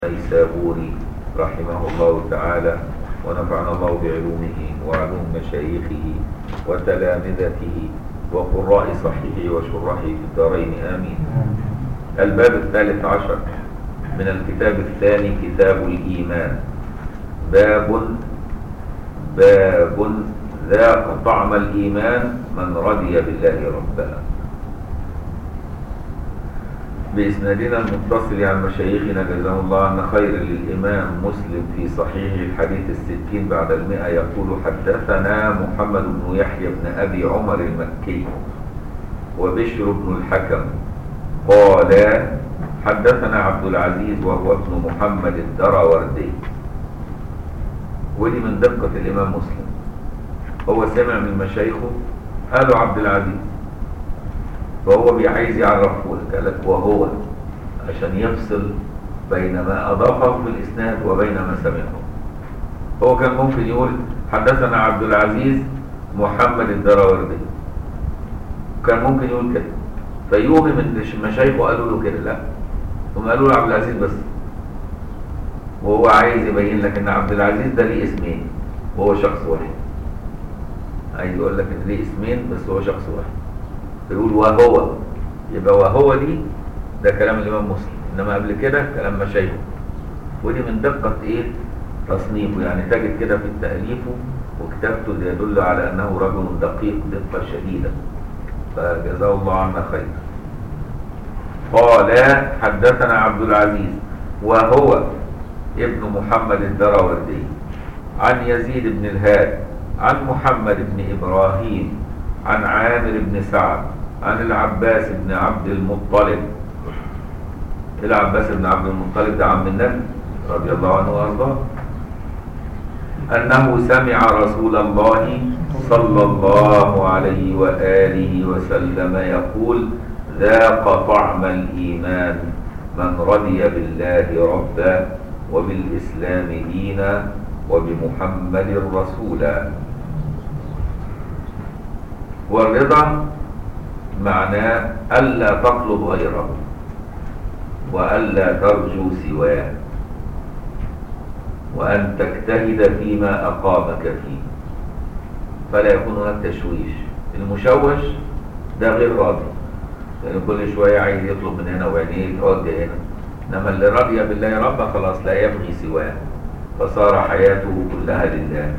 النيسابوري رحمه الله تعالى ونفعنا الله بعلومه وعلوم مشايخه وتلامذته وقراء صحيحه وشرحه في الدارين آمين الباب الثالث عشر من الكتاب الثاني كتاب الإيمان باب باب ذاق طعم الإيمان من رضي بالله ربا بإسنادنا المتصل عن مشايخنا جزاه الله عنا خير للإمام مسلم في صحيح الحديث الستين بعد المئة يقول حدثنا محمد بن يحيى بن أبي عمر المكي وبشر بن الحكم قال حدثنا عبد العزيز وهو ابن محمد الدراوردي ودي من دقة الإمام مسلم هو سمع من مشايخه قالوا عبد العزيز فهو عايز يعرفه لك قال لك وهو عشان يفصل بين ما أضافه في الإسناد وبين ما سمعه هو كان ممكن يقول حدثنا عبد العزيز محمد الدراوردي كان ممكن يقول كده فيوهم ان مشايخه قالوا له كده لا هم قالوا له عبد العزيز بس وهو عايز يبين لك ان عبد العزيز ده ليه اسمين وهو شخص واحد عايز يقول لك ان ليه اسمين بس هو شخص واحد يقول وهو يبقى وهو دي ده كلام الامام مسلم انما قبل كده كلام مشايخه ودي من دقة ايه تصنيفه يعني تجد كده في تأليفه وكتابته يدل على انه رجل دقيق دقة شديدة فجزاه الله عنا خير قال حدثنا عبد العزيز وهو ابن محمد الدراوردي عن يزيد بن الهاد عن محمد بن إبراهيم عن عامر بن سعد عن العباس بن عبد المطلب العباس بن عبد المطلب ده عم النبي رضي الله عنه وارضاه انه سمع رسول الله صلى الله عليه واله وسلم يقول ذاق طعم الايمان من رضي بالله ربا وبالاسلام دينا وبمحمد رسولا والرضا معناه ألا تطلب غيره وألا ترجو سواه وأن تجتهد فيما أقامك فيه فلا يكون هناك تشويش المشوش ده غير راضي لأن يعني كل شوية عايز يطلب من هنا وعينيه يتوجه هنا إنما اللي رضي بالله ربا خلاص لا يبغي سواه فصار حياته كلها لله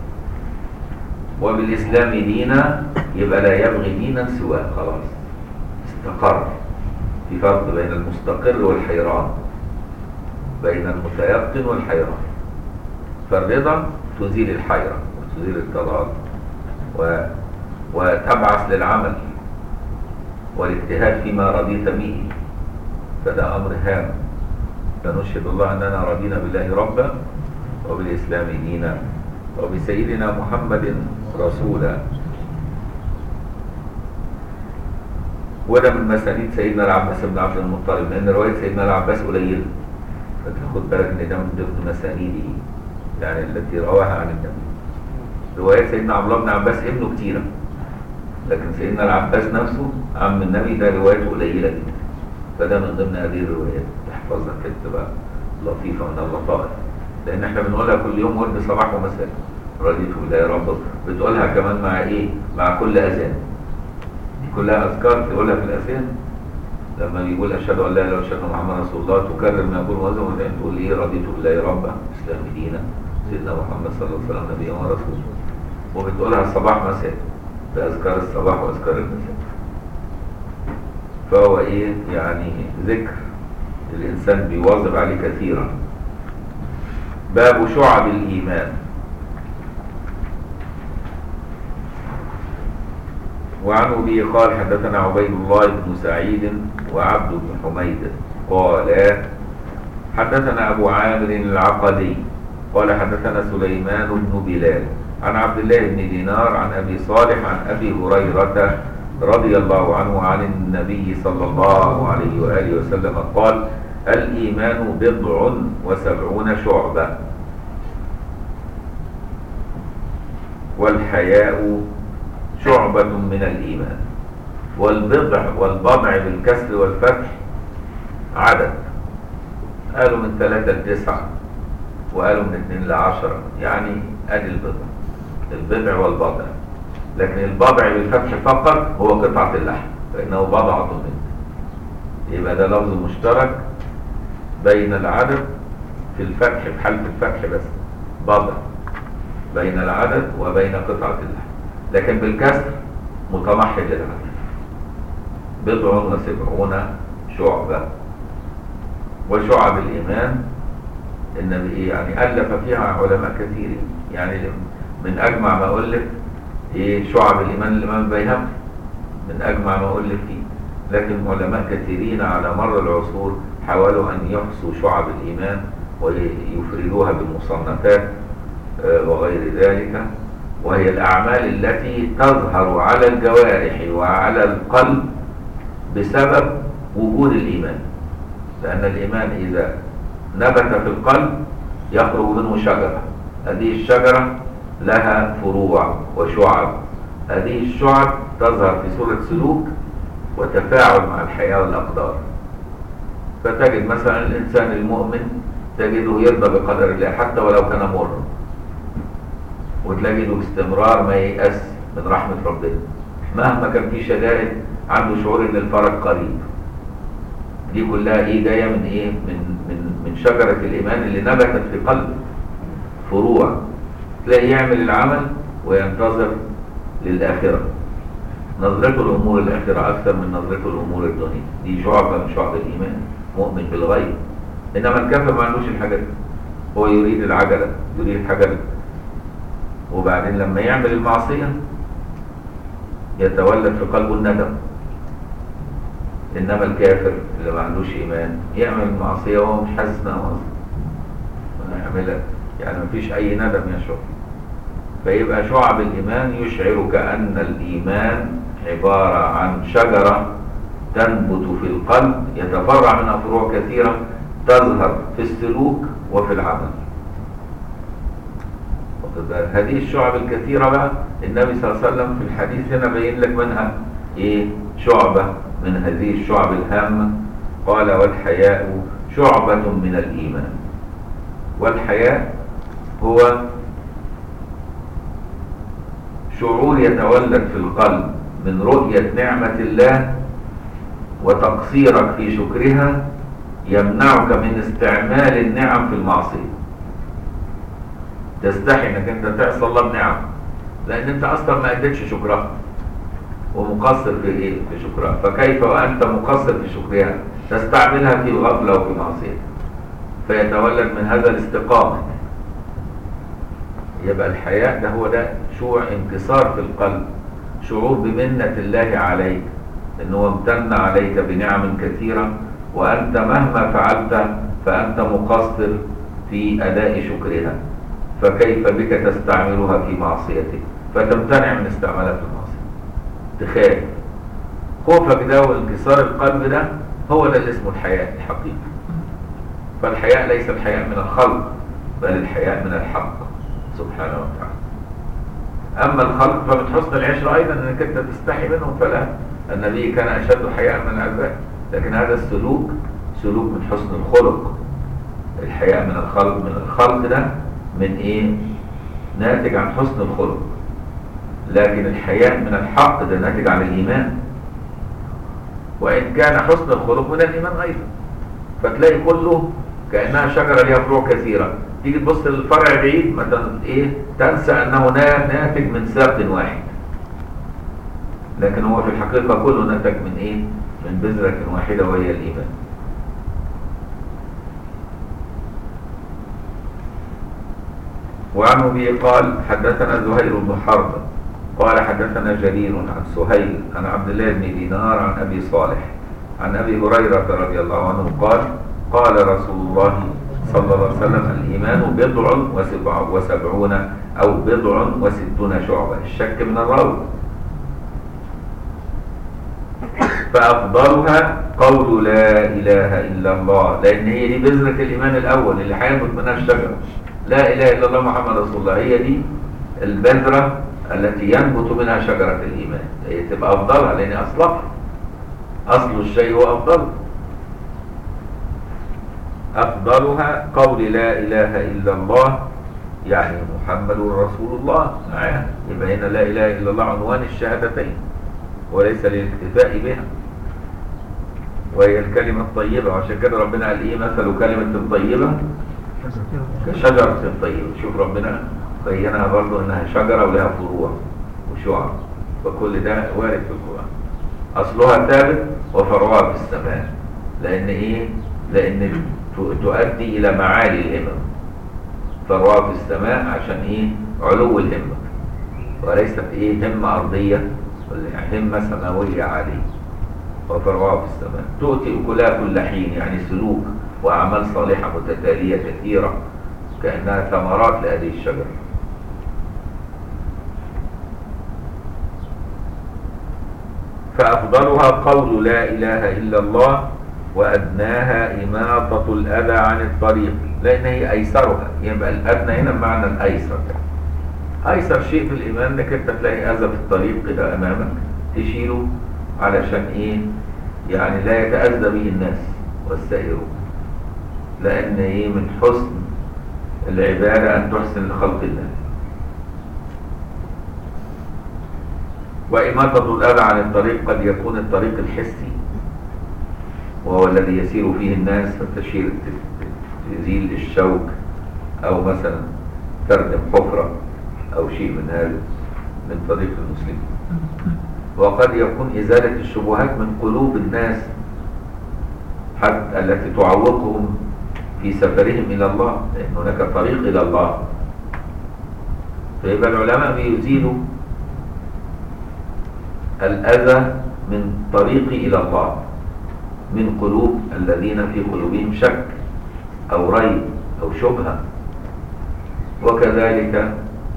وبالإسلام دينا يبقى لا يبغي دينا سواه خلاص استقر في فرق بين المستقر والحيران بين المتيقن والحيران فالرضا تزيل الحيرة وتزيل التضاد و... وتبعث للعمل والاجتهاد فيما رضيت به فده أمر هام فنشهد الله أننا رضينا بالله ربا وبالإسلام دينا وبسيدنا محمد رسولا وده من مسانيد سيدنا العباس بن عبد المطلب لان روايه سيدنا العباس قليله فتاخد بالك ان ده من ضمن مسانيده يعني التي رواها عن النبي روايات سيدنا عبد الله بن عباس ابنه كتيره لكن سيدنا العباس نفسه عم النبي ده روايته قليله جدا فده من ضمن هذه الروايات تحفظها كده تبقى لطيفه من اللطائف لان احنا بنقولها كل يوم ورد صباح ومساء رضيت بالله يا رب بتقولها كمان مع ايه مع كل اذان دي كلها اذكار تقولها في الاذان لما يقول اشهد ان لا اله الا الله اشهد ان محمد رسول الله تكرر ما يقول وزن وبعدين تقول ايه رضيت بالله ربا اسلام دينا سيدنا محمد صلى الله عليه وسلم نبيا ورسولا وبتقولها الصباح مساء باذكار الصباح واذكار المساء فهو ايه يعني ذكر الانسان بيواظب عليه كثيرا باب شعب الايمان وعن أبي قال حدثنا عبيد الله بن سعيد وعبد بن حميد قال حدثنا أبو عامر العقدي قال حدثنا سليمان بن بلال عن عبد الله بن دينار عن أبي صالح عن أبي هريرة رضي الله عنه عن النبي صلى الله عليه وآله وسلم قال الإيمان بضع وسبعون شعبة والحياء شعبة من الإيمان والبضع والبضع بالكسر والفتح عدد قالوا من ثلاثة لتسعة وقالوا من اثنين لعشرة يعني ادي البضع البضع والبضع لكن البضع بالفتح فقط هو قطعة اللحم فإنه بضعة منه يبقى ده لفظ مشترك بين العدد في الفتح في حالة الفتح بس بضع بين العدد وبين قطعة اللحم لكن بالكسر متمحل للعدد بضع وسبعون شعبة وشعب الإيمان النبي يعني ألف فيها علماء كثيرين يعني من أجمع ما أقول لك إيه شعب الإيمان الإمام البيهقي من أجمع ما أقول لك فيه لكن علماء كثيرين على مر العصور حاولوا أن يحصوا شعب الإيمان ويفردوها بالمصنفات وغير ذلك وهي الأعمال التي تظهر على الجوارح وعلى القلب بسبب وجود الإيمان لأن الإيمان إذا نبت في القلب يخرج منه شجرة هذه الشجرة لها فروع وشعب هذه الشعب تظهر في صورة سلوك وتفاعل مع الحياة والأقدار فتجد مثلا الإنسان المؤمن تجده يرضى بقدر الله حتى ولو كان مرا وتجده باستمرار ما ييأس من رحمة ربنا مهما كان في شدائد عنده شعور ان الفرج قريب دي كلها ايه جايه من ايه من من من شجره الايمان اللي نبتت في قلبه فروع تلاقيه يعمل العمل وينتظر للاخره نظرته لامور الاخره اكثر من نظرته لامور الدنيا دي شعبه من شعب الايمان مؤمن بالغيب انما الكافر ما عندوش الحاجات دي هو يريد العجله يريد الحاجه وبعدين لما يعمل المعصيه يتولد في قلبه الندم انما الكافر اللي ما عندوش ايمان يعمل المعصيه وهو مش حاسس انها معصيه يعملها يعني ما فيش اي ندم يشعر فيبقى شعب الايمان يشعرك ان الايمان عباره عن شجره تنبت في القلب يتفرع منها فروع كثيره تظهر في السلوك وفي العمل هذه الشعب الكثيرة بقى النبي صلى الله عليه وسلم في الحديث هنا بين لك منها ايه شعبة من هذه الشعب الهامة قال والحياء شعبة من الإيمان والحياء هو شعور يتولد في القلب من رؤية نعمة الله وتقصيرك في شكرها يمنعك من استعمال النعم في المعصيه تستحي انك انت تعصى الله بنعم لان انت اصلا ما اديتش شكرها ومقصر في ايه في شكرها فكيف وانت مقصر في شكرها تستعملها في غفله وفي معصيه فيتولد من هذا الاستقامه يبقى الحياء ده هو ده شوع انكسار في القلب شعور بمنة الله عليك انه امتن عليك بنعم كثيرة وانت مهما فعلت فانت مقصر في اداء شكرها فكيف بك تستعملها في معصيتك فتمتنع من استعمالها في المعصية تخاف خوفك ده وانكسار القلب ده هو ده اللي اسمه الحياء الحقيقي فالحياء ليس الحياء من الخلق بل الحياء من الحق سبحانه وتعالى أما الخلق فمن حسن العشرة أيضا أنك أنت تستحي منهم فلا النبي كان أشد حياء من العباد لكن هذا السلوك سلوك من حسن الخلق الحياء من الخلق من الخلق ده من ايه ناتج عن حسن الخلق لكن الحياء من الحق ده ناتج عن الايمان وان كان حسن الخلق من الايمان ايضا فتلاقي كله كانها شجره ليها فروع كثيره تيجي تبص للفرع بعيد مثلا ايه تنسى انه ناتج من ساق واحد لكن هو في الحقيقه كله ناتج من ايه من بذره واحده وهي الايمان وعن ابي قال حدثنا زهير بن حرب قال حدثنا جرير عن سهيل عن عبد الله بن دينار عن ابي صالح عن ابي هريره رضي الله عنه قال قال رسول الله صلى الله عليه وسلم الايمان بضع وسبع وسبعون او بضع وستون شعبه الشك من الراوي فافضلها قول لا اله الا الله لان هي دي بذره الايمان الاول اللي هينبت منها الشجره لا إله إلا الله محمد رسول الله هي دي البذرة التي ينبت منها شجرة الإيمان هي تبقى أفضلها لأن أصلها أصل الشيء هو أفضل أفضلها قول لا إله إلا الله يعني محمد رسول الله معاها يبقى هنا لا إله إلا الله عنوان الشهادتين وليس للاكتفاء بها وهي الكلمة الطيبة وعشان كده ربنا قال إيه مثل كلمة طيبة كشجرة طيبة شوف ربنا بينها برضو إنها شجرة ولها فروع وشعب فكل ده وارد في القرآن أصلها ثابت وفرعها في السماء لأن إيه؟ لأن تؤدي إلى معالي الهمم فروعها في السماء عشان إيه؟ علو الهمة وليست إيه همة أرضية ولا همة سماوية عالية وفرعها في السماء تؤتي أكلها كل حين يعني سلوك وأعمال صالحة متتالية كثيرة كأنها ثمرات لهذه الشجرة فأفضلها قول لا إله إلا الله وأدناها إماطة الأذى عن الطريق لأن هي أيسرها يبقى الأدنى هنا بمعنى الأيسر أيسر شيء في الإيمان إنك أنت تلاقي أذى في الطريق كده أمامك تشيله علشان إيه يعني لا يتأذى به الناس والسائرون لأن إيه من حسن العبادة أن تحسن لخلق الله وإماطة الأذى عن الطريق قد يكون الطريق الحسي وهو الذي يسير فيه الناس فتشير تزيل الشوك أو مثلا تردم حفرة أو شيء من هذا من طريق المسلمين وقد يكون إزالة الشبهات من قلوب الناس حتى التي تعوقهم في سفرهم إلى الله لأن هناك طريق إلى الله فيبقى العلماء بيزيلوا الأذى من طريق إلى الله من قلوب الذين في قلوبهم شك أو ريب أو شبهة وكذلك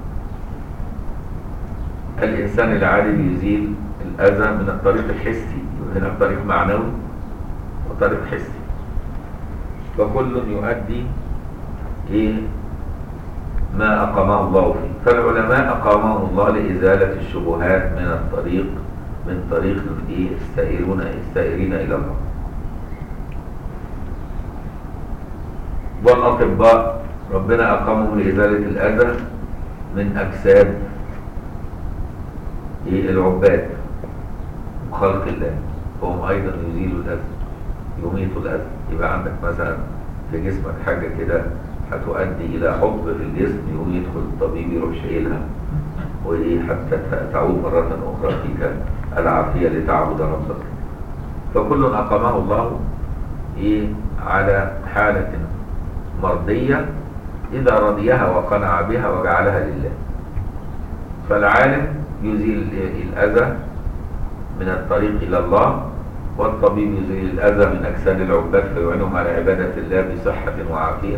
الإنسان العادي يزيل الأذى من الطريق الحسي هنا طريق معنوي وطريق حسي فكل يؤدي إيه ما أقامه الله فيه فالعلماء أقامهم الله لإزالة الشبهات من الطريق من طريق إيه السائرون السائرين إلى الله والأطباء ربنا أقامهم لإزالة الأذى من أجساد إيه العباد خلق الله فهم أيضا يزيلوا الأذى يميتوا الأذى يبقى عندك مثلا في جسمك حاجة كده هتؤدي إلى حب في الجسم يقوم يدخل الطبيب يروح شايلها وإيه حتى تعود مرة أخرى فيك العافية لتعبد ربك فكل أقامه الله إيه على حالة مرضية إذا رضيها وقنع بها وجعلها لله فالعالم يزيل الأذى من الطريق إلى الله والطبيب يزيل الأذى من أجساد العباد فيعينهم على عبادة الله بصحة وعافية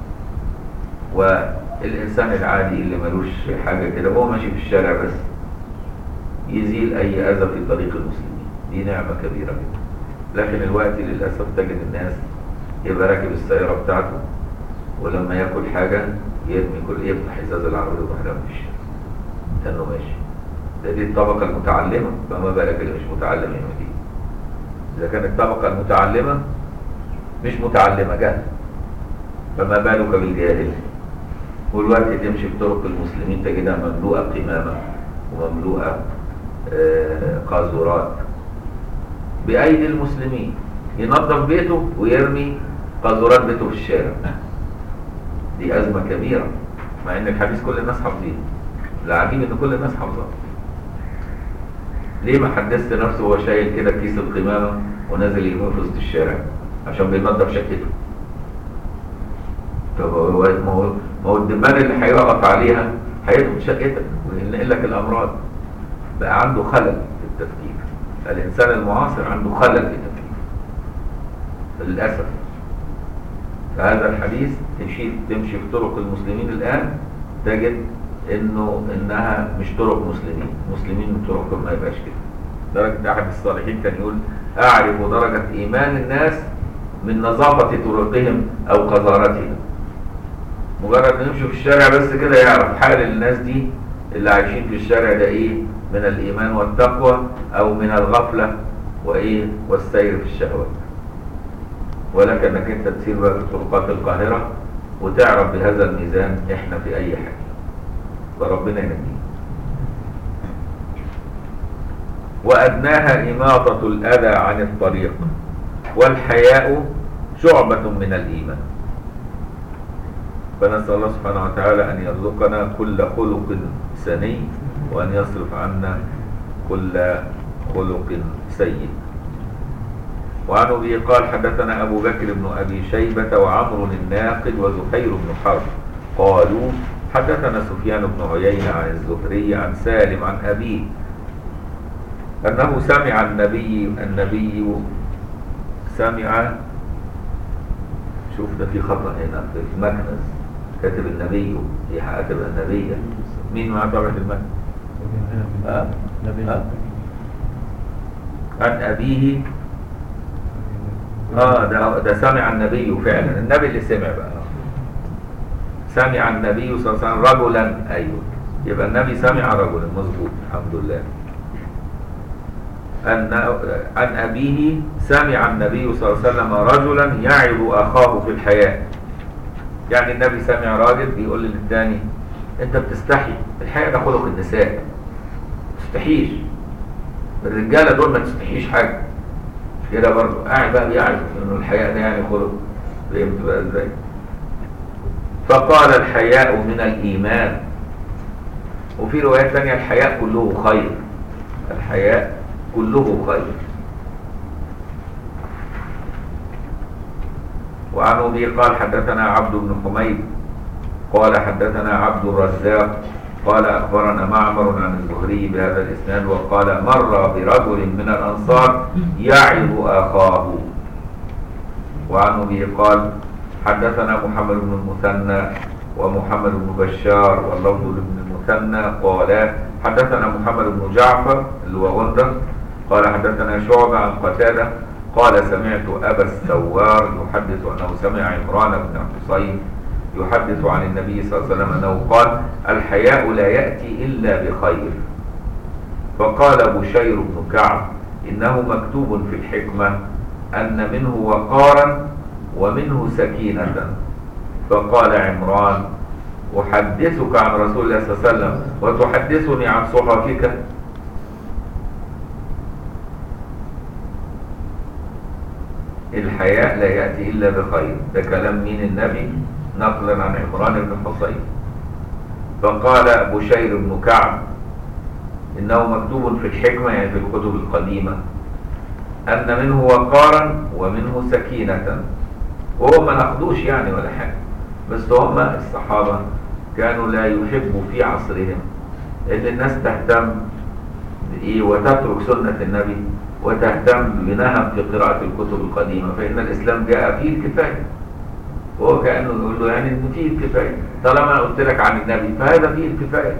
والإنسان العادي اللي ملوش حاجة كده هو ماشي في الشارع بس يزيل أي أذى في طريق المسلمين دي نعمة كبيرة جدا لكن الوقت للأسف تجد الناس يبقى راكب السيارة بتاعته ولما ياكل حاجة يرمي كل يفتح ازاز العربية ويروح رامي في الشارع كأنه ماشي ده دي الطبقة المتعلمة فما بالك اللي مش متعلم يعمل ايه إذا كانت الطبقة المتعلمة مش متعلمة جهل فما بالك بالجاهل والوقت تمشي في طرق المسلمين تجدها مملوءة قمامة ومملوءة آه قاذورات بأيدي المسلمين ينظف بيته ويرمي قاذورات بيته في الشارع دي أزمة كبيرة مع إن الحديث كل الناس حافظينه العجيب إن كل الناس حافظاه ليه ما حدثت نفسه وهو شايل كده كيس القمامة ونازل يرميه في وسط الشارع عشان بينظف شقته طب هو ما هو ما هو الدبان اللي هيقف عليها هيدخل شقتك وينقل لك الامراض بقى عنده خلل في التفكير الانسان المعاصر عنده خلل في التفكير للاسف فهذا الحديث تمشي تمشي في طرق المسلمين الان تجد انه انها مش طرق مسلمين مسلمين من طرقهم ما يبقاش كده درجة احد الصالحين كان يقول اعرف درجة ايمان الناس من نظافة طرقهم او قذارتهم مجرد ما يمشي في الشارع بس كده يعرف حال الناس دي اللي عايشين في الشارع ده ايه من الايمان والتقوى او من الغفلة وايه والسير في الشهوات ولك انك انت تسير بقى في طرقات القاهرة وتعرف بهذا الميزان احنا في اي حاجة فربنا ينجينا وأدناها إماطة الأذى عن الطريق والحياء شعبة من الإيمان فنسأل الله سبحانه وتعالى أن يرزقنا كل خلق سني وأن يصرف عنا كل خلق سيء وعن أبي قال حدثنا أبو بكر بن أبي شيبة وعمر الناقد وزهير بن حرب قالوا حدثنا سفيان بن عيينة عن الزهري عن سالم عن أبيه أنه سمع النبي النبي سمع شوف ده في خطأ هنا في المكنز كاتب النبي هي كاتب النبي مين مع طبعة المكنز؟ ها؟ ها؟ عن أبيه اه ده ده سمع النبي فعلا النبي اللي سمع بقى سمع النبي صلى الله عليه وسلم رجلا ايوه يبقى النبي سمع رجلا مظبوط الحمد لله أن عن أبيه سمع النبي صلى الله عليه وسلم رجلا يعظ أخاه في الحياة يعني النبي سمع راجل بيقول للتاني أنت بتستحي الحياة ده خلق النساء ما تستحيش الرجالة دول ما تستحيش حاجة كده برضه قاعد بقى بيعرف إنه الحياء ده يعني خلق فهمت بقى إزاي فقال الحياء من الإيمان وفي روايات ثانية الحياء كله خير الحياء كله خير وعن ابي قال حدثنا عبد بن حميد قال حدثنا عبد الرزاق قال اخبرنا معمر عن الزهري بهذا الاسناد وقال مر برجل من الانصار يعظ اخاه وعن ابي قال حدثنا محمد بن المثنى ومحمد بن بشار واللفظ لابن المثنى قال حدثنا محمد بن جعفر اللي هو غندر قال حدثنا شعبة عن قتادة قال سمعت أبا السوار يحدث أنه سمع عمران بن حصين يحدث عن النبي صلى الله عليه وسلم أنه قال الحياء لا يأتي إلا بخير فقال بشير بن كعب إنه مكتوب في الحكمة أن منه وقارا ومنه سكينة فقال عمران أحدثك عن رسول الله صلى الله عليه وسلم وتحدثني عن صحفك الحياء لا يأتي إلا بخير ده كلام مين النبي نقلا عن عمران بن حصين فقال بشير بن كعب إنه مكتوب في الحكمة يعني في الكتب القديمة أن منه وقارا ومنه سكينة وهو ما نقدوش يعني ولا حاجة بس هم الصحابة كانوا لا يحبوا في عصرهم ان الناس تهتم بإيه وتترك سنة النبي وتهتم بنهم في قراءة الكتب القديمة فإن الإسلام جاء فيه الكفاية وهو كأنه يقول له يعني إنه فيه الكفاية طالما أنا قلت لك عن النبي فهذا فيه الكفاية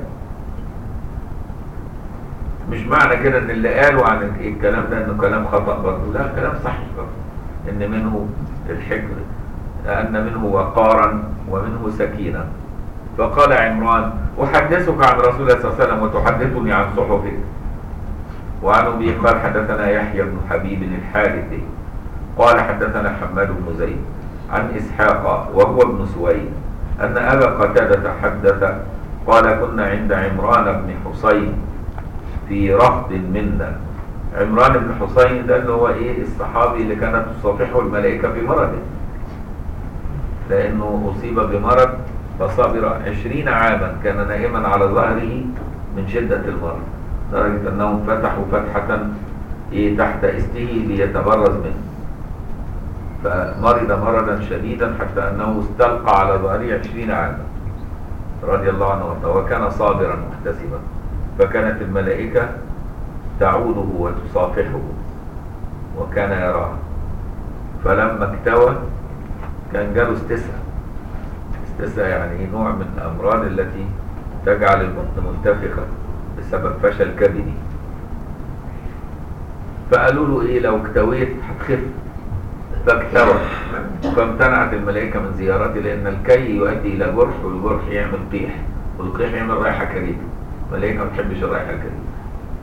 مش معنى كده ان اللي قالوا عن الكلام ده انه كلام خطأ برضه لا كلام صحيح برضه ان منه الحكمة أن منه وقارا ومنه سكينة فقال عمران أحدثك عن رسول الله صلى الله عليه وسلم وتحدثني عن صحفك وعن أبي قال حدثنا يحيى بن حبيب الحارثي قال حدثنا حماد بن زيد عن إسحاق وهو ابن سويد أن أبا قتادة حدث قال كنا عند عمران بن حصين في رهط منا عمران بن حصين ده اللي هو ايه الصحابي اللي كانت تصافحه الملائكة في مرضه لأنه أصيب بمرض فصبر عشرين عاما كان نائما على ظهره من شدة المرض لدرجة أنهم فتحوا فتحة إيه تحت استه ليتبرز منه فمرض مرضا شديدا حتى أنه استلقى على ظهره عشرين عاما رضي الله عنه وارضاه وكان صابرا محتسبا فكانت الملائكة تعوده وتصافحه وكان يراها فلما اكتوى كان جاله استساء استساء يعني نوع من الأمراض التي تجعل البطن منتفخة بسبب فشل كبدي فقالوا له ايه لو اكتويت هتخف فاكتوى فامتنعت الملائكة من زيارته لأن الكي يؤدي إلى جرح والجرح يعمل قيح والقيح يعمل رائحة كريهة الملائكة ما تحبش الرائحة الكريهة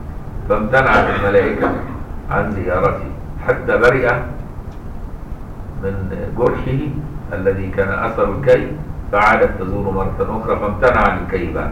فامتنعت الملائكة عن زيارته حتى برئ من جرحه الذي كان أثر الكي فعادت تزور مرة أخرى فامتنع عن الكي بعد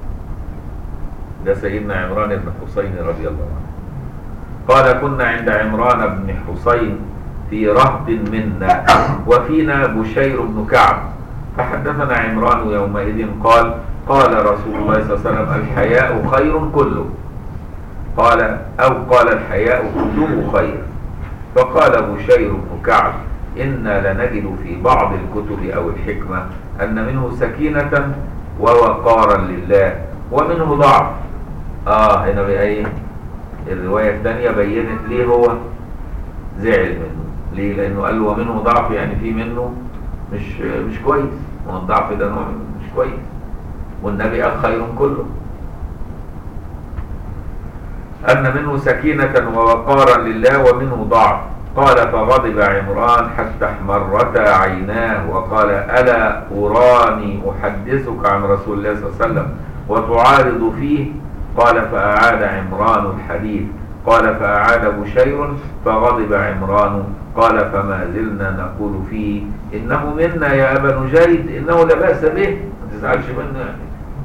ده سيدنا عمران بن حسين رضي الله عنه قال كنا عند عمران بن حسين في رهط منا وفينا بشير بن كعب فحدثنا عمران يومئذ قال قال رسول الله صلى الله عليه وسلم الحياء خير كله قال أو قال الحياء كله خير فقال بشير بن كعب إنا لنجد في بعض الكتب أو الحكمة أن منه سكينة ووقارا لله ومنه ضعف آه هنا بقى إيه الرواية الثانية بينت ليه هو زعل منه ليه لأنه قال له ومنه ضعف يعني في منه مش مش كويس والضعف ده نوع مش كويس والنبي قال خير كله أن منه سكينة ووقارا لله ومنه ضعف قال فغضب عمران حتى احمرتا عيناه وقال ألا أراني أحدثك عن رسول الله صلى الله عليه وسلم وتعارض فيه قال فأعاد عمران الحديث قال فأعاد بشير فغضب عمران قال فما زلنا نقول فيه إنه منا يا أبا نجيد إنه لا بأس به ما تزعلش منه يعني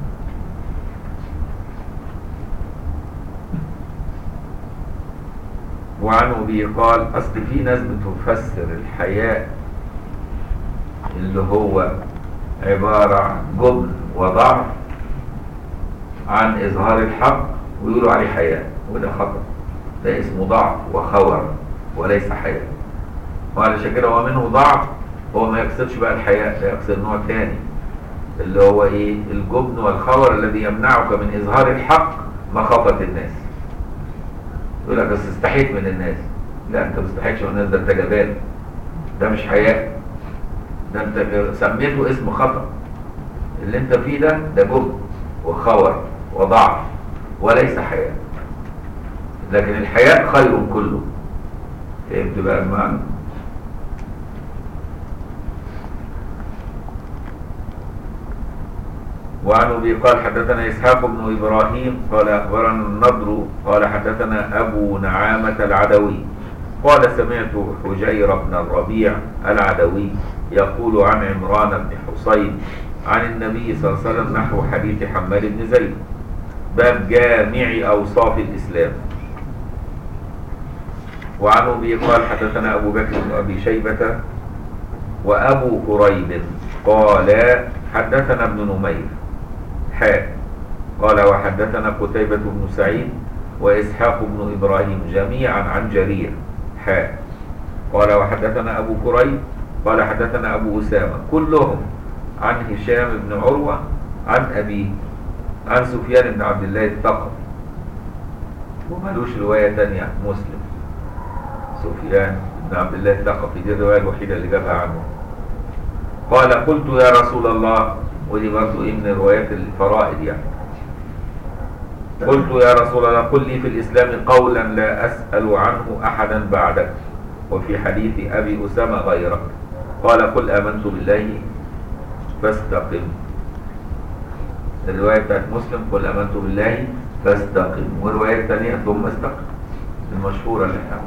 وعنه به قال أصل في ناس بتفسر الحياء اللي هو عبارة عن جبن وضعف عن إظهار الحق ويقولوا عليه حياء وده خطأ ده اسمه ضعف وخور وليس حياء وعلشان كده هو منه ضعف هو ما يقصدش بقى الحياء ده يقصد نوع تاني اللي هو ايه الجبن والخور الذي يمنعك من إظهار الحق مخافة الناس يقول لك بس استحيت من الناس لا انت ما استحيتش من الناس ده انت جبان ده مش حياء ده انت سميته اسم خطأ اللي انت فيه ده ده جبن وخور وضعف وليس حياء لكن الحياء خير كله فهمت بقى المعنى وعن ابي قال حدثنا اسحاق بن ابراهيم قال اخبرنا النضر قال حدثنا ابو نعامه العدوي قال سمعت حجير بن الربيع العدوي يقول عن عمران بن حصين عن النبي صلى الله عليه وسلم نحو حديث حماد بن زيد باب جامع اوصاف الاسلام وعن ابي قال حدثنا ابو بكر بن ابي شيبه وابو كريب قال حدثنا ابن نمير حاء قال وحدثنا قتيبة بن سعيد وإسحاق بن إبراهيم جميعا عن جرير حاء قال وحدثنا أبو كريب قال حدثنا أبو أسامة كلهم عن هشام بن عروة عن أبيه عن سفيان بن عبد الله الثقفي ومالوش رواية تانية مسلم سفيان بن عبد الله الثقفي دي الرواية الوحيدة اللي جابها عنه قال قلت يا رسول الله ودي برضه ايه من روايات الفرائض يعني قلت يا رسول الله قل لي في الاسلام قولا لا اسال عنه احدا بعدك وفي حديث ابي اسامه غيرك قال قل امنت بالله فاستقم الروايه بتاعت مسلم قل امنت بالله فاستقم والروايه الثانيه ثم استقم المشهوره اللي احنا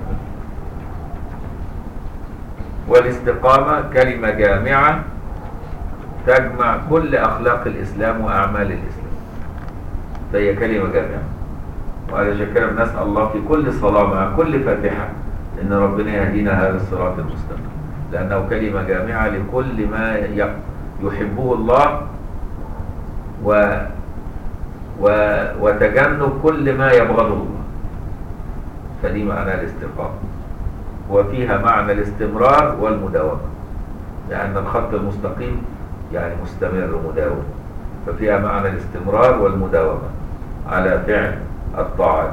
والاستقامه كلمه جامعه تجمع كل أخلاق الإسلام وأعمال الإسلام فهي كلمة جامعة وعلى كده بنسأل الله في كل صلاة مع كل فاتحة إن ربنا يهدينا هذا الصراط المستقيم لأنه كلمة جامعة لكل ما يحبه الله و و وتجنب كل ما يبغضه الله فدي معنى الاستقامة وفيها معنى الاستمرار والمداومة لأن الخط المستقيم يعني مستمر مداوم ففيها معنى الاستمرار والمداومة على فعل الطاعات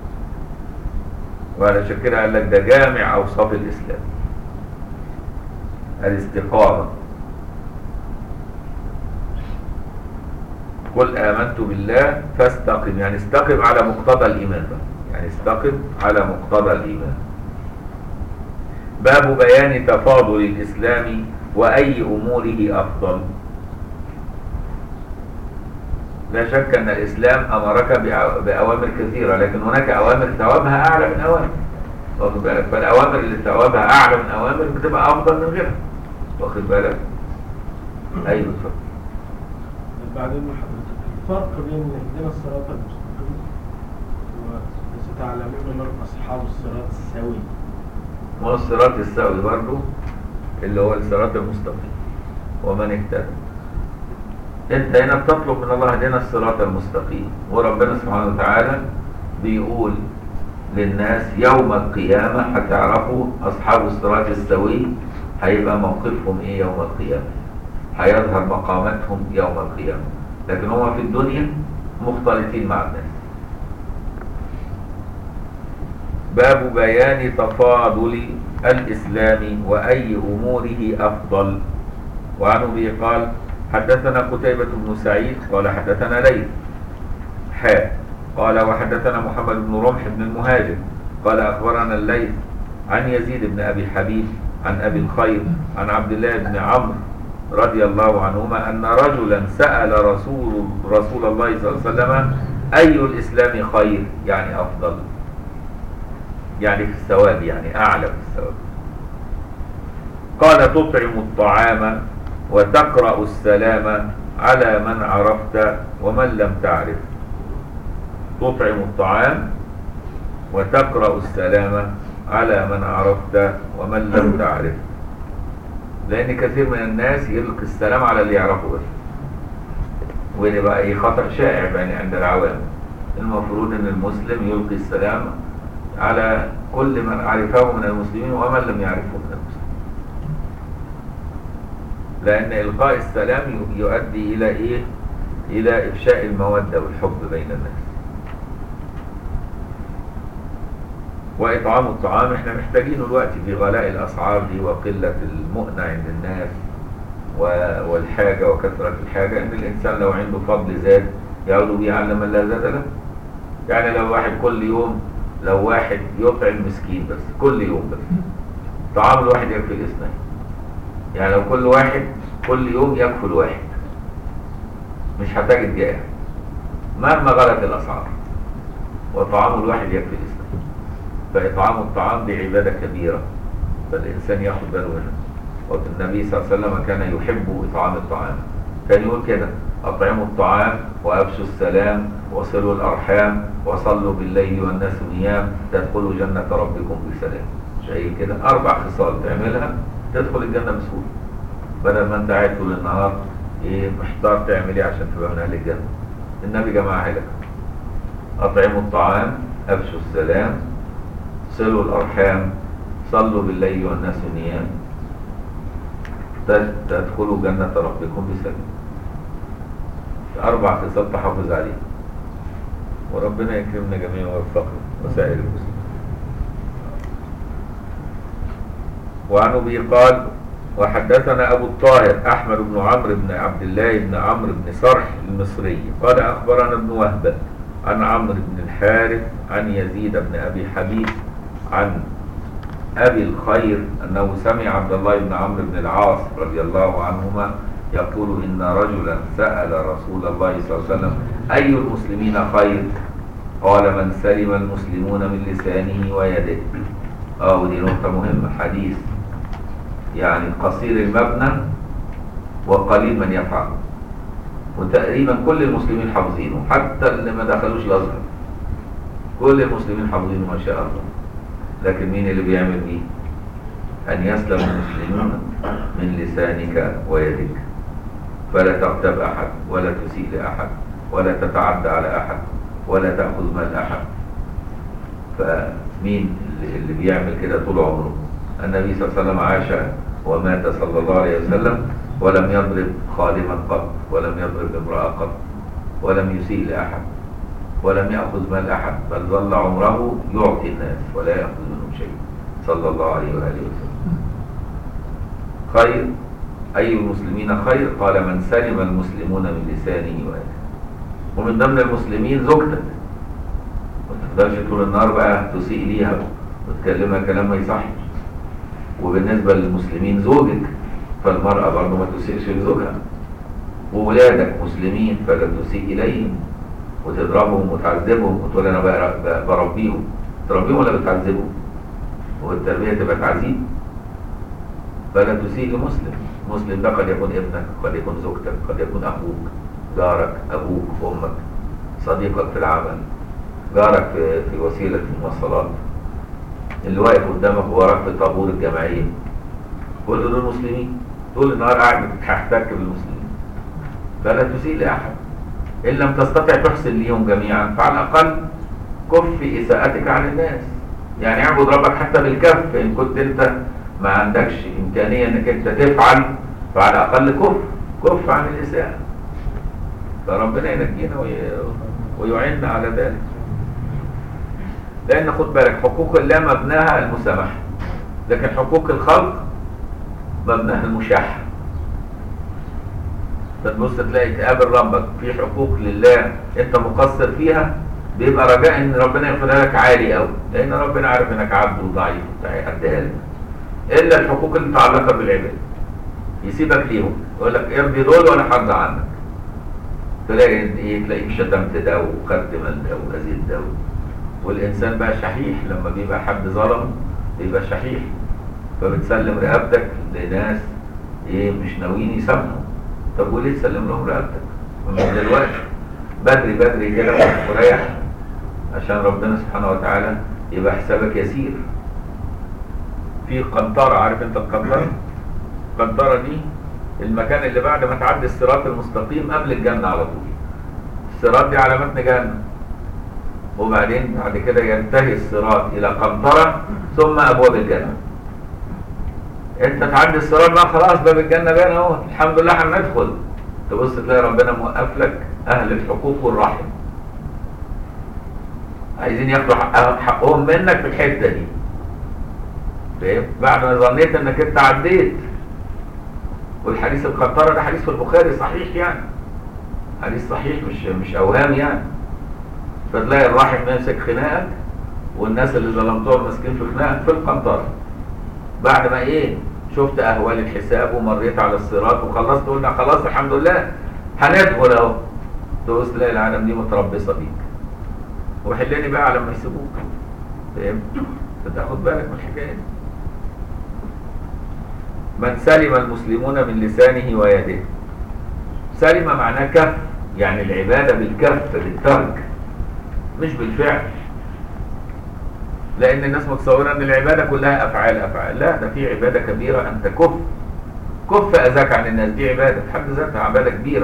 وعلى كده قال لك ده جامع أوصاف الإسلام الاستقامة قل آمنت بالله فاستقم يعني استقم على مقتضى الإيمان بقى يعني استقم على مقتضى الإيمان باب بيان تفاضل الإسلام وأي أموره أفضل لا شك أن الإسلام أمرك بأوامر كثيرة لكن هناك أوامر ثوابها أعلى من أوامر واخد بالك فالاوامر اللي ثوابها اعلى من اوامر بتبقى افضل من غيرها واخد بالك ايوه اتفضل بعدين حضرتك الفرق بين اهدنا الصراط المستقيم وستعلمون من اصحاب الصراط السوي ما هو الصراط السوي برضه اللي هو الصراط المستقيم ومن اهتدى انت هنا بتطلب من الله اهدنا الصراط المستقيم وربنا سبحانه وتعالى بيقول للناس يوم القيامة هتعرفوا أصحاب الصراط السوي هيبقى موقفهم إيه يوم القيامة هيظهر مقاماتهم يوم القيامة لكن هم في الدنيا مختلطين مع الناس باب بيان تفاضل الإسلام وأي أموره أفضل وعن أبي قال حدثنا قتيبة بن سعيد قال حدثنا ليث حاء قال وحدثنا محمد بن رمح بن المهاجر قال أخبرنا الليث عن يزيد بن أبي حبيب عن أبي الخير عن عبد الله بن عمرو رضي الله عنهما أن رجلا سأل رسول رسول الله صلى الله عليه وسلم أي الإسلام خير يعني أفضل يعني في الثواب يعني أعلى في الثواب قال تطعم الطعام وتقرأ السلام على من عرفت ومن لم تعرف تطعم الطعام وتقرأ السلام على من عرفت ومن لم تعرف لأن كثير من الناس يلقي السلام على اللي يعرفه بس وده بقى ايه خطر شائع يعني عند العوام المفروض ان المسلم يلقي السلام على كل من عرفه من المسلمين ومن لم يعرفه من المسلمين لأن إلقاء السلام يؤدي إلى إيه؟ إلى إفشاء المودة والحب بين الناس وإطعام الطعام احنا محتاجينه دلوقتي في غلاء الأسعار دي وقلة المؤنة عند الناس و- والحاجة وكثرة الحاجة إن الإنسان لو عنده فضل زاد يعود به على من لا زاد له يعني لو واحد كل يوم لو واحد يطعم مسكين بس كل يوم بس طعام الواحد يكفي الاثنين يعني لو كل واحد كل يوم يكفل واحد مش هتجد جائع مهما غلت الأسعار وطعام الواحد يكفي الاثنين فإطعام الطعام دي عبادة كبيرة فالإنسان ياخد باله منها والنبي صلى الله عليه وسلم كان يحب إطعام الطعام كان يقول كده أطعموا الطعام وأبشوا السلام وصلوا الأرحام وصلوا بالليل والناس نيام تدخلوا جنة ربكم بسلام شيء كده أربع خصال تعملها تدخل الجنة بسهولة بدل ما أنت قاعد طول النهار إيه محتار تعمل إيه عشان تبقى من أهل الجنة النبي جمعها لك أطعموا الطعام أبشوا السلام صلوا الأرحام صلوا بالليل والناس نيام تد- تدخلوا جنة ربكم بسلام أربع خصال تحافظ عليه وربنا يكرمنا جميعا ويوفقنا وسائر المسلمين وعن أبي قال وحدثنا أبو الطاهر أحمد بن عمرو بن عبد الله بن عمرو بن صرح المصري قال أخبرنا ابن وهب عن عمرو بن الحارث عن يزيد بن أبي حبيب عن أبي الخير أنه سمع عبد الله بن عمرو بن العاص رضي الله عنهما يقول إن رجلا سأل رسول الله صلى الله عليه وسلم أي المسلمين خير قال من سلم المسلمون من لسانه ويده اه ودي نقطة مهمة حديث يعني قصير المبنى وقليل من يفعل وتقريبا كل المسلمين حافظينه حتى اللي ما دخلوش الازهر كل المسلمين حافظينه ما شاء الله لكن مين اللي بيعمل بيه ان يسلم المسلمون من لسانك ويدك فلا تغتاب احد ولا تسيء لاحد ولا تتعدى على احد ولا تاخذ مال احد فمين اللي, اللي بيعمل كده طول عمره النبي صلى الله عليه وسلم عاش ومات صلى الله عليه وسلم ولم يضرب خادما قط ولم يضرب امرأة قط ولم يسيء لأحد ولم يأخذ مال أحد بل ظل عمره يعطي الناس ولا يأخذ منهم شيء صلى الله عليه وآله وسلم خير أي المسلمين خير قال من سلم المسلمون من لسانه ويده ومن ضمن المسلمين زوجتك ما تقدرش طول النهار بقى تسيء ليها وتكلمها كلام ما يصحش وبالنسبة للمسلمين زوجك فالمرأة برضه ما تسيئش لزوجها وولادك مسلمين فلا تسيء إليهم وتضربهم وتعذبهم وتقول أنا بقى- بقى بربيهم تربيهم ولا بتعذبهم والتربية تبقى تعذيب فلا تسيء لمسلم مسلم ده قد يكون ابنك قد يكون زوجتك قد يكون أخوك جارك أبوك أمك صديقك في العمل جارك في, في وسيلة المواصلات اللي واقف قدامك وراك في طابور الجمعية كل دول مسلمين طول النهار قاعد بتحتك بالمسلمين فلا تسيء لأحد إن لم تستطع تحسن ليهم جميعا فعلى الأقل كف إساءتك عن الناس يعني اعبد ربك حتى بالكف إن كنت أنت ما عندكش إمكانية إنك أنت تفعل فعلى الأقل كف كف عن الإساءة فربنا ينجينا وي- ويعيننا على ذلك لأن خد بالك حقوق الله مبناها المسامحة لكن حقوق الخلق مبناها المشاحة فتبص تلاقي تقابل ربك في حقوق لله انت مقصر فيها بيبقى رجاء ان ربنا يغفرها لك عالي قوي لان ربنا عارف انك عبد وضعيف وبتاع يأديها لك الا الحقوق المتعلقه بالعباد يسيبك ليهم يقول لك ارضي دول وانا هرضى عنك تلاقي ايه تلاقيك شتمت ده وخدت مال ده واذيت ده والانسان بقى شحيح لما بيبقى حد ظلم بيبقى شحيح فبتسلم رقبتك لناس ايه مش ناويين يسامحوا طب وليه تسلم لهم رقبتك من دلوقتي بدري بدري كده وريح عشان ربنا سبحانه وتعالى يبقى حسابك يسير في قنطرة عارف انت القنطرة القنطرة دي المكان اللي بعد ما تعدي الصراط المستقيم قبل الجنة على طول الصراط دي على متن جهنم وبعدين بعد كده ينتهي الصراط الى قنطرة ثم ابواب الجنة انت تعدي الصراط بقى خلاص باب الجنة بان اهو الحمد لله هندخل تبص تلاقي ربنا موقف لك اهل الحقوق والرحم عايزين ياخدوا حق- حقهم منك في الحتة دي فاهم بعد ما ظنيت انك انت عديت والحديث القنطرة ده حديث في البخاري صحيح يعني حديث صحيح مش مش اوهام يعني فتلاقي الراحم ماسك خناقك والناس اللي ظلمتهم ماسكين في خناقك في القنطرة بعد ما ايه شفت اهوال الحساب ومريت على الصراط وخلصت قلنا خلاص الحمد لله هندخل اهو تبص تلاقي العالم دي متربصه بيك وحلني بقى على ما يسيبوك فهمت فتاخد بالك من الحكايه دي من سلم المسلمون من لسانه ويده سلم معناه كف يعني العباده بالكف بالترك مش بالفعل لان الناس متصوره ان العباده كلها افعال افعال لا ده في عباده كبيره ان تكف كف اذاك عن الناس دي عباده في حد ذاتها عباده كبيره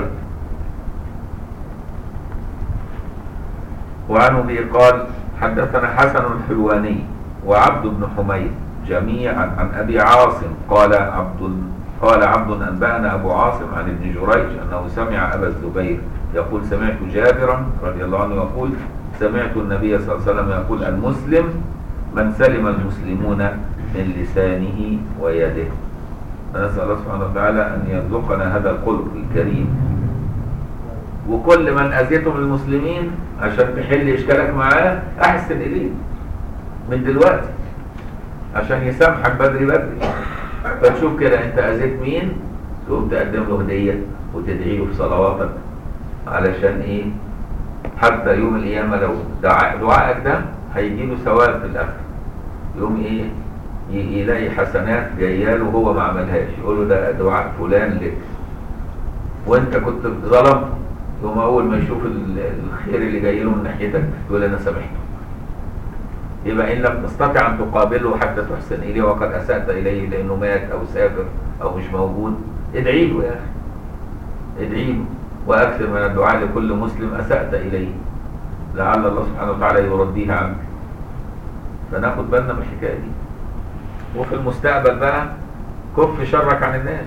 وعنه به قال حدثنا حسن الحلواني وعبد بن حميد جميعا عن ابي عاصم قال عبد قال عبد انبانا ابو عاصم عن ابن جريج انه سمع ابا الزبير يقول سمعت جابرا رضي الله عنه يقول سمعت النبي صلى الله عليه وسلم يقول المسلم من سلم المسلمون من لسانه ويده فنسأل الله سبحانه وتعالى أن يرزقنا هذا الخلق الكريم وكل من أذيته من المسلمين عشان تحل إشكالك معاه أحسن إليه من دلوقتي عشان يسامحك بدري بدري فتشوف كده أنت أذيت مين تقوم تقدم له هدية وتدعي له في صلواتك علشان إيه حتى يوم القيامة لو دعاء دعائك ده هيجي له ثواب في الآخر يوم إيه ي- يلاقي حسنات جايه له وهو ما عملهاش يقول له ده دعاء فلان لك وانت كنت ظلمت يوم اول ما يشوف ال- الخير اللي جاي له من ناحيتك يقول انا سامحته يبقى ان لم تستطع ان تقابله حتى تحسن اليه وقد اسات اليه لانه مات او سافر او مش موجود ادعي له يا اخي ادعي له واكثر من الدعاء لكل مسلم اسات اليه لعل الله سبحانه وتعالى يرديها عنك فناخد بالنا من الحكايه دي وفي المستقبل بقى كف شرك عن الناس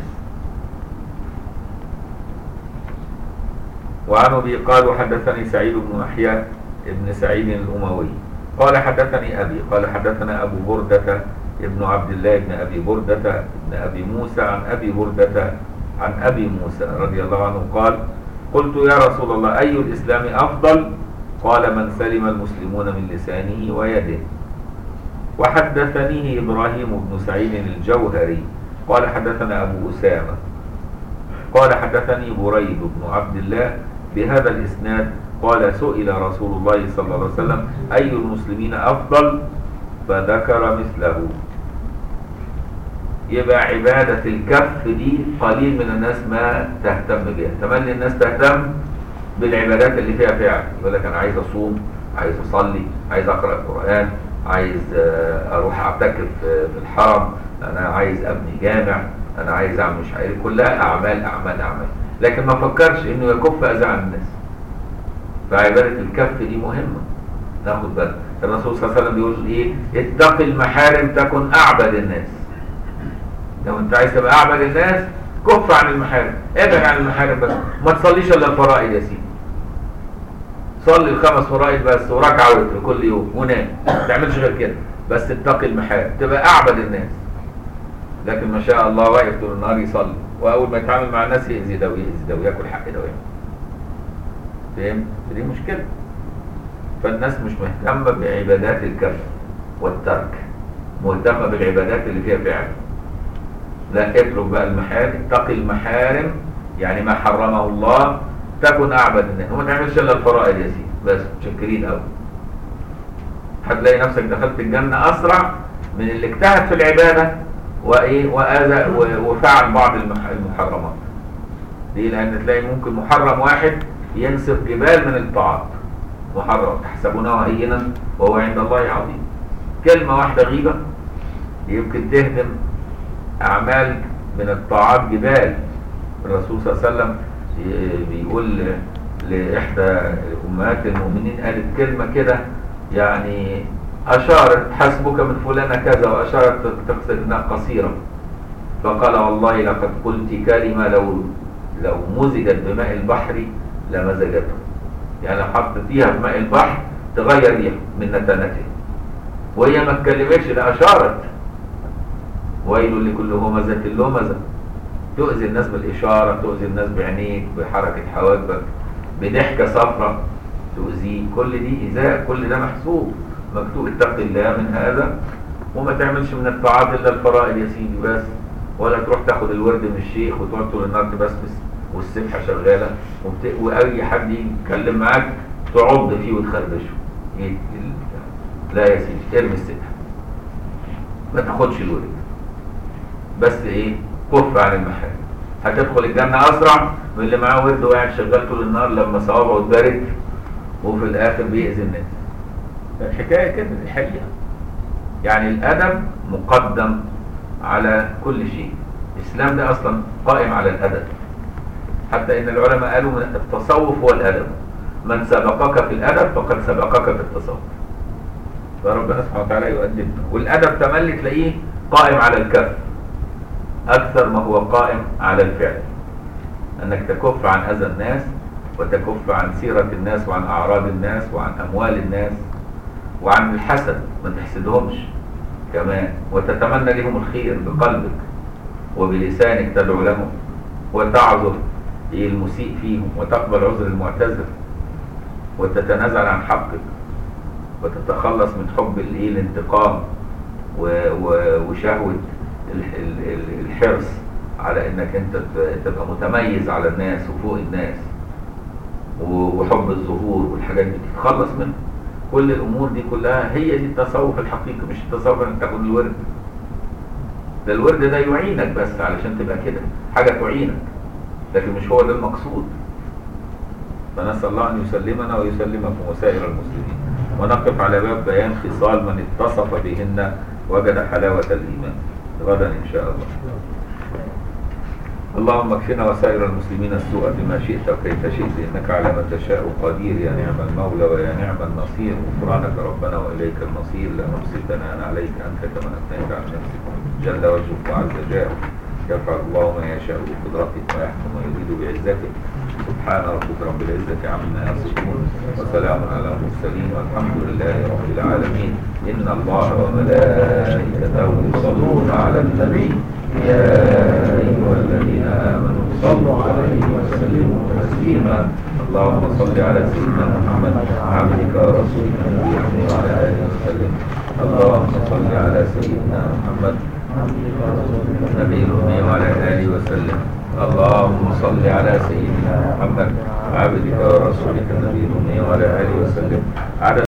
وعن ابي قال وحدثني سعيد بن يحيى بن سعيد الاموي قال حدثني ابي قال حدثنا ابو برده ابن عبد الله بن ابي برده بن ابي موسى عن ابي برده عن ابي موسى رضي الله عنه قال قلت يا رسول الله اي الاسلام افضل قال من سلم المسلمون من لسانه ويده وحدثنيه إبراهيم بن سعيد الجوهري قال حدثنا أبو أسامة قال حدثني بريد بن عبد الله بهذا الإسناد قال سئل رسول الله صلى الله عليه وسلم أي المسلمين أفضل فذكر مثله يبقى عبادة الكف دي قليل من الناس ما تهتم بها تملي الناس تهتم بالعبادات اللي فيها فعل يقول لك انا عايز اصوم عايز اصلي عايز اقرا القران عايز آه، اروح اعتكف آه، في الحرم انا عايز ابني جامع انا عايز اعمل مش عارف كلها اعمال اعمال اعمال لكن ما فكرش انه يكف اذى عن الناس فعباده الكف دي مهمه ناخد بالك الرسول صلى الله عليه وسلم بيقول ايه اتق المحارم تكن اعبد الناس لو انت عايز تبقى اعبد الناس كف عن المحارم ابعد عن المحارم بس ما تصليش الا الفرائض يا سيدي صلي الخمس فرائض بس وركعه وتر كل يوم ونام ما تعملش غير كده بس اتقي المحارم تبقى اعبد الناس لكن ما شاء الله واقف طول النهار يصلي واول ما يتعامل مع الناس يأذي ده ويأذي ده وياكل حق ده ويعمل فاهم دي مشكله فالناس مش مهتمه بعبادات الكف والترك مهتمه بالعبادات اللي فيها فعل لا اترك بقى المحارم اتقي المحارم يعني ما حرمه الله تكن اعبد الناس وما تعملش الا الفرائض يا سيدي بس متشكرين قوي هتلاقي نفسك دخلت الجنه اسرع من اللي اجتهد في العباده وايه واذى و- وفعل بعض المح- المحرمات ليه لان تلاقي ممكن محرم واحد ينسف جبال من الطاعات محرم تحسبونه هينا وهو عند الله عظيم كلمه واحده غيبه يمكن تهدم أعمال من الطاعات جبال الرسول صلى الله عليه وسلم ي- بيقول لإحدى أمهات المؤمنين قالت كلمة كده يعني أشارت حسبك من فلانة كذا وأشارت تقصد إنها قصيرة فقال والله لقد قلت كلمة لو لو مزجت بماء البحر لمزجته يعني لو حطيتيها في ماء البحر تغير ريح من نتنته وهي ما اتكلمتش ده أشارت ويل لكل همزة لمزة تؤذي الناس بالإشارة تؤذي الناس بعينيك بحركة حواجبك بضحكة صفرة تؤذيه كل دي إيذاء كل ده محسوب مكتوب اتق الله من هذا وما تعملش من الطاعات إلا الفرائض يا سيدي بس ولا تروح تاخد الورد من الشيخ وتقعد طول النهار تبسبس والسبحة شغالة وبت... وأي حد يتكلم معاك تعض فيه وتخربشه إيه ال- لا يا سيدي ارمي السبحة ما تاخدش الورد بس ايه كف عن المحارم هتدخل الجنة أسرع من اللي معاه ورد وقاعد شغال طول النهار لما صوابعه اتبرد وفي الآخر بيأذي الناس الحكاية كده الحقيقة يعني الأدب مقدم على كل شيء الإسلام ده أصلا قائم على الأدب حتى إن العلماء قالوا من التصوف هو الأدب من سبقك في الأدب فقد سبقك في التصوف فربنا سبحانه وتعالى يؤدبنا والأدب تملي تلاقيه قائم على الكف أكثر ما هو قائم على الفعل أنك تكف عن أذى الناس وتكف عن سيرة الناس وعن أعراض الناس وعن أموال الناس وعن الحسد ما تحسدهمش كمان وتتمنى لهم الخير بقلبك وبلسانك تدعو لهم وتعذر المسيء فيهم وتقبل عذر المعتذر وتتنازل عن حقك وتتخلص من حب الايه الانتقام و- و- وشهوة ال- ال- ال- الحرص على انك انت ت- تبقى متميز على الناس وفوق الناس و- وحب الظهور والحاجات دي تتخلص منها كل الامور دي كلها هي دي التصوف الحقيقي مش التصوف انك تاخد الورد ده الورد ده يعينك بس علشان تبقى كده حاجة تعينك لكن مش هو ده المقصود فنسأل الله أن يسلمنا ويسلمكم وسائر المسلمين ونقف على باب بيان خصال من اتصف بهن وجد حلاوة الإيمان غدا إن شاء الله اللهم اكفنا وسائر المسلمين السوء بما شئت وكيف شئت انك على ما تشاء قدير يا نعم المولى ويا نعم النصير غفرانك ربنا واليك المصير لا نحصي ثناء عليك انت كما اثنيت عن نفسك جل وجهك وعز جاهك يفعل الله ما يشاء بقدرتك ويحكم ويريد بعزتك سبحان ربك رب العزة عما يصفون وسلام على المرسلين والحمد لله رب العالمين إن الله وملائكته يصلون على النبي يا أيها الذين آمنوا صلوا عليه وسلموا تسليما اللهم صل على سيدنا محمد عبدك ورسولك نبينا وعلى آله وسلم اللهم صل على سيدنا محمد نبي الأمي وعلى آله وسلم اللهم صل على سيدنا محمد عبدك ورسولك النبي الأمي وعلى آله وسلم عدد